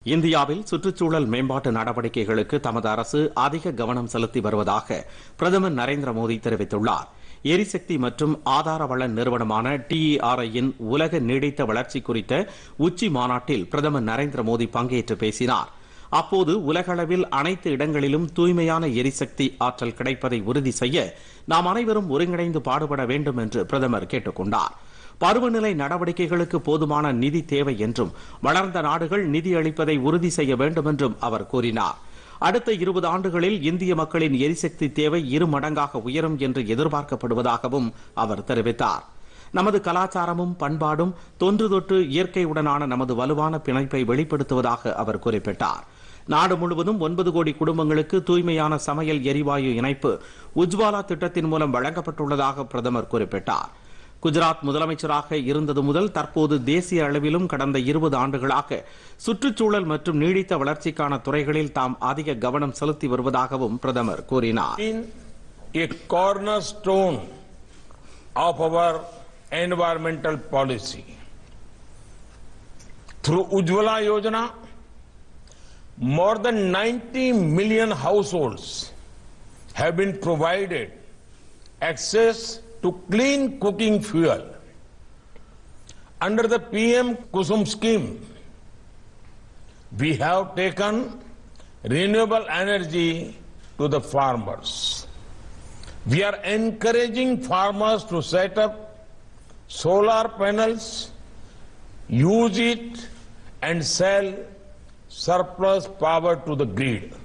இந்தியாவில் சுற்றுச்சூழல் மேம்பாட்டு நடவடிக்கைகளுக்கு தமது அரசு அதிக கவனம் செலுத்தி வருவதாக பிரதமர் நரேந்திர மோடி தெரிவித்துள்ளார் எரிசக்தி மற்றும் ஆதார வள நிறுவனமான டிஇஆர்ஐயின் உலக நீடித்த வளர்ச்சி குறித்த உச்சி மாநாட்டில் பிரதமர் நரேந்திர மோடி பங்கேற்று பேசினார் அப்போது உலகளவில் அனைத்து இடங்களிலும் தூய்மையான எரிசக்தி ஆற்றல் கிடைப்பதை உறுதி செய்ய நாம் அனைவரும் ஒருங்கிணைந்து பாடுபட வேண்டும் என்று பிரதமர் கேட்டுக் கொண்டார் பருவநிலை நடவடிக்கைகளுக்கு போதுமான நிதி தேவை என்றும் வளர்ந்த நாடுகள் நிதி அளிப்பதை உறுதி செய்ய வேண்டும் என்றும் அவர் கூறினார் அடுத்த இருபது ஆண்டுகளில் இந்திய மக்களின் எரிசக்தி தேவை இரு மடங்காக உயரும் என்று எதிர்பார்க்கப்படுவதாகவும் அவர் தெரிவித்தார் நமது கலாச்சாரமும் பண்பாடும் தொன்று தொட்டு இயற்கையுடனான நமது வலுவான பிணைப்பை வெளிப்படுத்துவதாக அவர் குறிப்பிட்டார் நாடு முழுவதும் ஒன்பது கோடி குடும்பங்களுக்கு தூய்மையான சமையல் எரிவாயு இணைப்பு உஜ்வாலா திட்டத்தின் மூலம் வழங்கப்பட்டுள்ளதாக பிரதமர் குறிப்பிட்டார் குஜராத் முதலமைச்சராக இருந்தது முதல் தற்போது தேசிய அளவிலும் கடந்த இருபது ஆண்டுகளாக சுற்றுச்சூழல் மற்றும் நீடித்த வளர்ச்சிக்கான துறைகளில் தாம் அதிக கவனம் செலுத்தி வருவதாகவும் பிரதமர் கூறினார் a cornerstone of our environmental policy. Through Ujjwala Yojana, more than 90 million households have been provided access to clean cooking fuel. Under the PM Kusum scheme, we have taken renewable energy to the farmers. We are encouraging farmers to set up solar panels, use it, and sell surplus power to the grid.